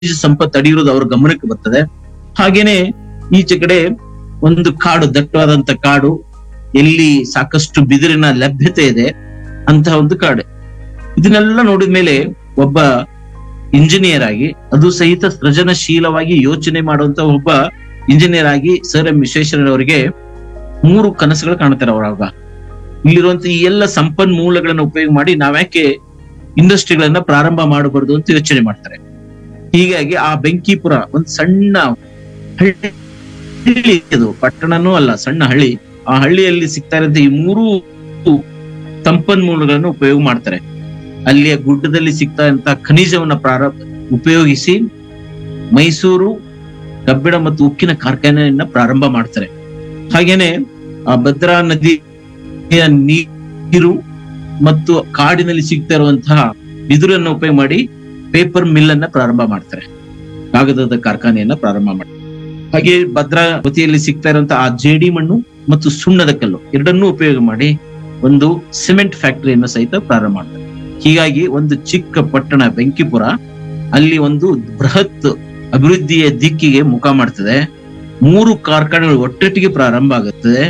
ಖನಿಜ ಸಂಪತ್ತು ಅಡಿಯಿರೋದು ಅವ್ರ ಗಮನಕ್ಕೆ ಬರ್ತದೆ ಹಾಗೇನೆ ಈಚೆ ಕಡೆ ಒಂದು ಕಾಡು ದಟ್ಟವಾದಂತ ಕಾಡು ಎಲ್ಲಿ ಸಾಕಷ್ಟು ಬಿದಿರಿನ ಲಭ್ಯತೆ ಇದೆ ಅಂತಹ ಒಂದು ಕಾಡು ಇದನ್ನೆಲ್ಲ ನೋಡಿದ ಮೇಲೆ ಒಬ್ಬ ಇಂಜಿನಿಯರ್ ಆಗಿ ಅದು ಸಹಿತ ಸೃಜನಶೀಲವಾಗಿ ಯೋಚನೆ ಮಾಡುವಂತ ಒಬ್ಬ ಇಂಜಿನಿಯರ್ ಆಗಿ ಸರ್ ಎಂ ವಿಶ್ವೇಶ್ವರಯ್ಯನವರಿಗೆ ಮೂರು ಕನಸುಗಳು ಕಾಣ್ತಾರೆ ಅವರಾಗ ಇಲ್ಲಿರುವಂತ ಈ ಎಲ್ಲ ಸಂಪನ್ಮೂಲಗಳನ್ನ ಉಪಯೋಗ ಮಾಡಿ ನಾವ್ಯಾಕೆ ಇಂಡಸ್ಟ್ರಿಗಳನ್ನ ಪ್ರಾರಂಭ ಮಾಡಬಾರ್ದು ಅಂತ ಯೋಚನೆ ಮಾಡ್ತಾರೆ ಹೀಗಾಗಿ ಆ ಬೆಂಕಿಪುರ ಒಂದು ಸಣ್ಣ ಹಳ್ಳಿ ಅದು ಪಟ್ಟಣನೂ ಅಲ್ಲ ಸಣ್ಣ ಹಳ್ಳಿ ಆ ಹಳ್ಳಿಯಲ್ಲಿ ಸಿಗ್ತಾ ಇರೋಂತ ಈ ಮೂರು ಸಂಪನ್ಮೂಲಗಳನ್ನು ಉಪಯೋಗ ಮಾಡ್ತಾರೆ ಅಲ್ಲಿಯ ಗುಡ್ಡದಲ್ಲಿ ಸಿಗ್ತಾ ಇರುವಂತ ಖನಿಜವನ್ನ ಪ್ರಾರಂಭ ಉಪಯೋಗಿಸಿ ಮೈಸೂರು ಕಬ್ಬಿಣ ಮತ್ತು ಉಕ್ಕಿನ ಕಾರ್ಖಾನೆಯನ್ನ ಪ್ರಾರಂಭ ಮಾಡ್ತಾರೆ ಹಾಗೇನೆ ಆ ಭದ್ರಾ ನದಿಯ ನೀರು ಮತ್ತು ಕಾಡಿನಲ್ಲಿ ಸಿಗ್ತಾ ಇರುವಂತಹ ಬಿದುರನ್ನ ಉಪಯೋಗ ಮಾಡಿ ಪೇಪರ್ ಮಿಲ್ ಅನ್ನ ಪ್ರಾರಂಭ ಮಾಡ್ತಾರೆ ಕಾಗದದ ಕಾರ್ಖಾನೆಯನ್ನ ಪ್ರಾರಂಭ ಮಾಡ್ತಾರೆ ಹಾಗೆ ಭದ್ರಾವತಿಯಲ್ಲಿ ಸಿಗ್ತಾ ಇರುವಂತಹ ಆ ಜೇಡಿ ಮಣ್ಣು ಮತ್ತು ಸುಣ್ಣದ ಕಲ್ಲು ಎರಡನ್ನೂ ಉಪಯೋಗ ಮಾಡಿ ಒಂದು ಸಿಮೆಂಟ್ ಫ್ಯಾಕ್ಟರಿಯನ್ನು ಸಹಿತ ಪ್ರಾರಂಭ ಮಾಡ್ತಾರೆ ಹೀಗಾಗಿ ಒಂದು ಚಿಕ್ಕ ಪಟ್ಟಣ ಬೆಂಕಿಪುರ ಅಲ್ಲಿ ಒಂದು ಬೃಹತ್ ಅಭಿವೃದ್ಧಿಯ ದಿಕ್ಕಿಗೆ ಮುಖ ಮಾಡ್ತದೆ ಮೂರು ಕಾರ್ಖಾನೆಗಳು ಒಟ್ಟೊಟ್ಟಿಗೆ ಪ್ರಾರಂಭ ಆಗುತ್ತದೆ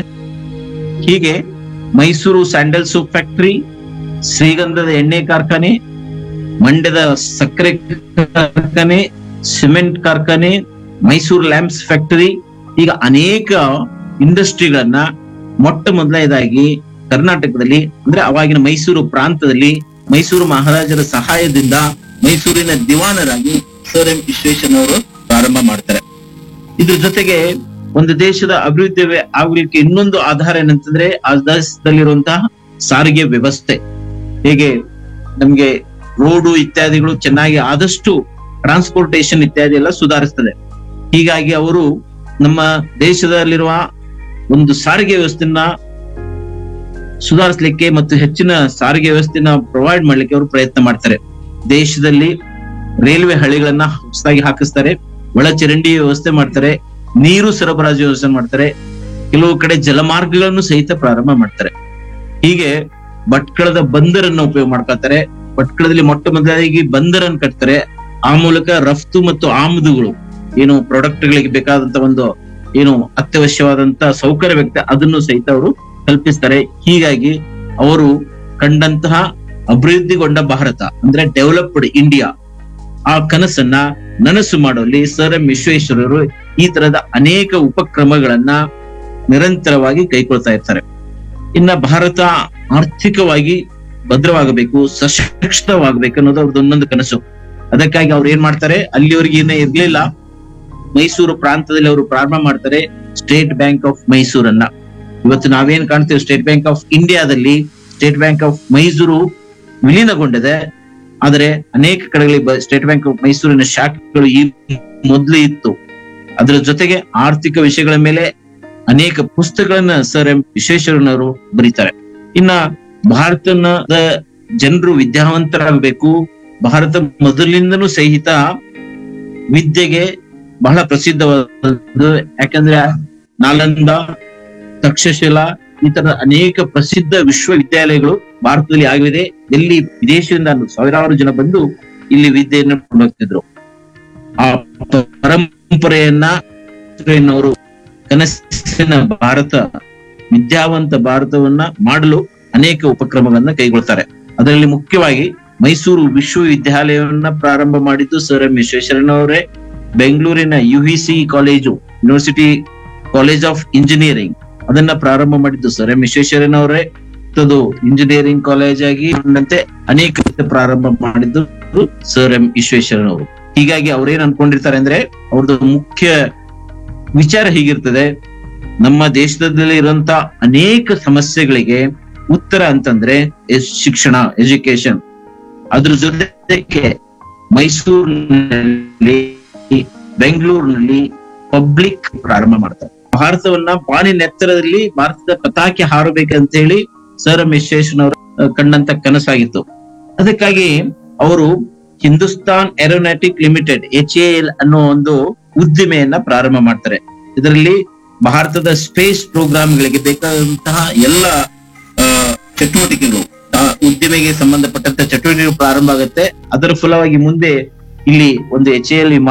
ಹೀಗೆ ಮೈಸೂರು ಸ್ಯಾಂಡಲ್ ಸೋಪ್ ಫ್ಯಾಕ್ಟರಿ ಶ್ರೀಗಂಧದ ಎಣ್ಣೆ ಕಾರ್ಖಾನೆ ಮಂಡ್ಯದ ಸಕ್ಕರೆ ಕಾರ್ಖಾನೆ ಸಿಮೆಂಟ್ ಕಾರ್ಖಾನೆ ಮೈಸೂರು ಲ್ಯಾಂಪ್ಸ್ ಫ್ಯಾಕ್ಟರಿ ಈಗ ಅನೇಕ ಇಂಡಸ್ಟ್ರಿಗಳನ್ನ ಮೊಟ್ಟ ಮೊದಲನೇದಾಗಿ ಕರ್ನಾಟಕದಲ್ಲಿ ಅಂದ್ರೆ ಅವಾಗಿನ ಮೈಸೂರು ಪ್ರಾಂತದಲ್ಲಿ ಮೈಸೂರು ಮಹಾರಾಜರ ಸಹಾಯದಿಂದ ಮೈಸೂರಿನ ದಿವಾನರಾಗಿ ಸರ್ ಎಂ ವಿಶ್ವೇಶ್ವರಯ್ಯನವರು ಪ್ರಾರಂಭ ಮಾಡ್ತಾರೆ ಇದ್ರ ಜೊತೆಗೆ ಒಂದು ದೇಶದ ಅಭಿವೃದ್ಧಿ ಆಗಲಿಕ್ಕೆ ಇನ್ನೊಂದು ಆಧಾರ ಏನಂತಂದ್ರೆ ಆ ದೇಶದಲ್ಲಿರುವಂತಹ ಸಾರಿಗೆ ವ್ಯವಸ್ಥೆ ಹೇಗೆ ನಮ್ಗೆ ರೋಡು ಇತ್ಯಾದಿಗಳು ಚೆನ್ನಾಗಿ ಆದಷ್ಟು ಟ್ರಾನ್ಸ್ಪೋರ್ಟೇಶನ್ ಇತ್ಯಾದಿ ಎಲ್ಲ ಸುಧಾರಿಸ್ತದೆ ಹೀಗಾಗಿ ಅವರು ನಮ್ಮ ದೇಶದಲ್ಲಿರುವ ಒಂದು ಸಾರಿಗೆ ವ್ಯವಸ್ಥೆನ ಸುಧಾರಿಸಲಿಕ್ಕೆ ಮತ್ತು ಹೆಚ್ಚಿನ ಸಾರಿಗೆ ವ್ಯವಸ್ಥೆನ ಪ್ರೊವೈಡ್ ಮಾಡ್ಲಿಕ್ಕೆ ಅವರು ಪ್ರಯತ್ನ ಮಾಡ್ತಾರೆ ದೇಶದಲ್ಲಿ ರೈಲ್ವೆ ಹಳಿಗಳನ್ನ ಹೊಸದಾಗಿ ಹಾಕಿಸ್ತಾರೆ ಒಳಚರಂಡಿ ವ್ಯವಸ್ಥೆ ಮಾಡ್ತಾರೆ ನೀರು ಸರಬರಾಜು ವ್ಯವಸ್ಥೆ ಮಾಡ್ತಾರೆ ಕೆಲವು ಕಡೆ ಜಲಮಾರ್ಗಗಳನ್ನು ಸಹಿತ ಪ್ರಾರಂಭ ಮಾಡ್ತಾರೆ ಹೀಗೆ ಭಟ್ಕಳದ ಬಂದರನ್ನ ಉಪಯೋಗ ಮಾಡ್ಕೊಳ್ತಾರೆ ಭಟ್ಕಳದಲ್ಲಿ ಮೊಟ್ಟ ಮೊದಲಾಗಿ ಬಂದರನ್ನು ಕಟ್ತಾರೆ ಆ ಮೂಲಕ ರಫ್ತು ಮತ್ತು ಆಮದುಗಳು ಏನು ಪ್ರಾಡಕ್ಟ್ ಗಳಿಗೆ ಬೇಕಾದಂತ ಒಂದು ಏನು ಅತ್ಯವಶ್ಯವಾದಂತ ಸೌಕರ್ಯ ವ್ಯಕ್ತ ಅದನ್ನು ಸಹಿತ ಅವರು ಕಲ್ಪಿಸ್ತಾರೆ ಹೀಗಾಗಿ ಅವರು ಕಂಡಂತಹ ಅಭಿವೃದ್ಧಿಗೊಂಡ ಭಾರತ ಅಂದ್ರೆ ಡೆವಲಪ್ಡ್ ಇಂಡಿಯಾ ಆ ಕನಸನ್ನ ನನಸು ಮಾಡುವಲ್ಲಿ ಸರ್ ಎಂ ವಿಶ್ವೇಶ್ವರರು ಈ ತರದ ಅನೇಕ ಉಪಕ್ರಮಗಳನ್ನ ನಿರಂತರವಾಗಿ ಕೈಗೊಳ್ತಾ ಇರ್ತಾರೆ ಇನ್ನ ಭಾರತ ಆರ್ಥಿಕವಾಗಿ ಭದ್ರವಾಗಬೇಕು ಸಶಕ್ತವಾಗಬೇಕು ಅನ್ನೋದು ಅವ್ರದ್ದು ಒಂದೊಂದು ಕನಸು ಅದಕ್ಕಾಗಿ ಅವ್ರು ಏನ್ ಮಾಡ್ತಾರೆ ಅಲ್ಲಿವರೆಗೆ ಏನೇ ಇರ್ಲಿಲ್ಲ ಮೈಸೂರು ಪ್ರಾಂತದಲ್ಲಿ ಅವರು ಪ್ರಾರಂಭ ಮಾಡ್ತಾರೆ ಸ್ಟೇಟ್ ಬ್ಯಾಂಕ್ ಆಫ್ ಮೈಸೂರನ್ನ ಇವತ್ತು ನಾವೇನ್ ಕಾಣ್ತೇವೆ ಸ್ಟೇಟ್ ಬ್ಯಾಂಕ್ ಆಫ್ ಇಂಡಿಯಾದಲ್ಲಿ ಸ್ಟೇಟ್ ಬ್ಯಾಂಕ್ ಆಫ್ ಮೈಸೂರು ವಿಲೀನಗೊಂಡಿದೆ ಆದರೆ ಅನೇಕ ಕಡೆಗಳಲ್ಲಿ ಸ್ಟೇಟ್ ಬ್ಯಾಂಕ್ ಆಫ್ ಮೈಸೂರಿನ ಶಾಖೆಗಳು ಈ ಮೊದಲು ಇತ್ತು ಅದರ ಜೊತೆಗೆ ಆರ್ಥಿಕ ವಿಷಯಗಳ ಮೇಲೆ ಅನೇಕ ಪುಸ್ತಕಗಳನ್ನ ಸರ್ ಎಂ ವಿಶ್ವೇಶ್ವರನವರು ಬರೀತಾರೆ ಇನ್ನ ಭಾರತದ ಜನರು ವಿದ್ಯಾವಂತರಾಗಬೇಕು ಭಾರತ ಮೊದಲಿಂದನೂ ಸಹಿತ ವಿದ್ಯೆಗೆ ಬಹಳ ಪ್ರಸಿದ್ಧವಾದದ್ದು ಯಾಕಂದ್ರೆ ನಾಲಂದ ತಕ್ಷಶಿಲಾ ಈ ತರ ಅನೇಕ ಪ್ರಸಿದ್ಧ ವಿಶ್ವವಿದ್ಯಾಲಯಗಳು ಭಾರತದಲ್ಲಿ ಆಗಲಿದೆ ಎಲ್ಲಿ ವಿದೇಶದಿಂದ ಸಾವಿರಾರು ಜನ ಬಂದು ಇಲ್ಲಿ ವಿದ್ಯೆಯನ್ನು ಹೋಗ್ತಿದ್ರು ಆ ಪರಂಪರೆಯನ್ನ ಅವರು ಕನಸಿನ ಭಾರತ ವಿದ್ಯಾವಂತ ಭಾರತವನ್ನ ಮಾಡಲು ಅನೇಕ ಉಪಕ್ರಮಗಳನ್ನ ಕೈಗೊಳ್ತಾರೆ ಅದರಲ್ಲಿ ಮುಖ್ಯವಾಗಿ ಮೈಸೂರು ವಿಶ್ವವಿದ್ಯಾಲಯವನ್ನ ಪ್ರಾರಂಭ ಮಾಡಿದ್ದು ಸರ್ ಎಂ ವಿಶ್ವೇಶ್ವರಯ್ಯನವರೇ ಬೆಂಗಳೂರಿನ UVC college university college of engineering ಅದನ್ನ ಪ್ರಾರಂಭ ಮಾಡಿದ್ದು ಸರ್ ಎಂ ವಿಶ್ವೇಶ್ವರಯ್ಯನವರೇ ಅದು ಇಂಜಿನಿಯರಿಂಗ್ ಕಾಲೇಜ್ ಆಗಿ ಕೊಂಡಂತೆ ಅನೇಕ ಪ್ರಾರಂಭ ಮಾಡಿದ್ದು ಸರ್ ಎಂ ವಿಶ್ವೇಶ್ವರಯ್ಯನವರು ಹೀಗಾಗಿ ಅವ್ರೇನ್ ಅನ್ಕೊಂಡಿರ್ತಾರೆ ಅಂದ್ರೆ ಅವ್ರದ್ದು ಮುಖ್ಯ ವಿಚಾರ ಹೀಗಿರ್ತದೆ ನಮ್ಮ ದೇಶದಲ್ಲಿ ಇರುವಂತ ಅನೇಕ ಸಮಸ್ಯೆಗಳಿಗೆ ಉತ್ತರ ಅಂತಂದ್ರೆ ಎಸ್- ಶಿಕ್ಷಣ ಎಜುಕೇಶನ್ ಅದ್ರ ಜೊತೆಗೆ ಮೈಸೂರಿನಲ್ಲಿ ಬೆಂಗಳೂರಿನಲ್ಲಿ ಪಬ್ಲಿಕ್ ಪ್ರಾರಂಭ ಮಾಡ್ತಾರೆ ಭಾರತವನ್ನ ಬಾನಿ ನೆತ್ತರದಲ್ಲಿ ಭಾರತದ ಪತಾಕೆ ಹಾರಬೇಕಂತ ಹೇಳಿ ಸರ್ ಎಂ ವಿಶ್ವೇಶ್ವರಯ್ಯನವರು ಅಹ್, ಕಂಡಂತ ಕನಸಾಗಿತ್ತು ಅದಕ್ಕಾಗಿ ಅವರು Hindustan aeronautic limited H A L ಅನ್ನೋ ಒಂದು ಉದ್ದಿಮೆಯನ್ನ ಪ್ರಾರಂಭ ಮಾಡ್ತಾರೆ ಇದರಲ್ಲಿ ಭಾರತದ ಸ್ಪೇಸ್ ಪ್ರೋಗ್ರಾಮ್ಗಳಿಗೆ ಬೇಕಾದಂತಹ ಎಲ್ಲ ಆ, ಚಟುವಟಿಕೆಗಳು ಆ, ಉದ್ದಿಮೆಗೆ ಸಂಬಂಧಪಟ್ಟಂತ ಚಟುವಟಿಕೆಗಳು ಪ್ರಾರಂಭ ಆಗುತ್ತೆ ಅದರ ಫಲವಾಗಿ ಮುಂದೆ ಇಲ್ಲಿ ಒಂದು ಎಚ್ ಎಲ್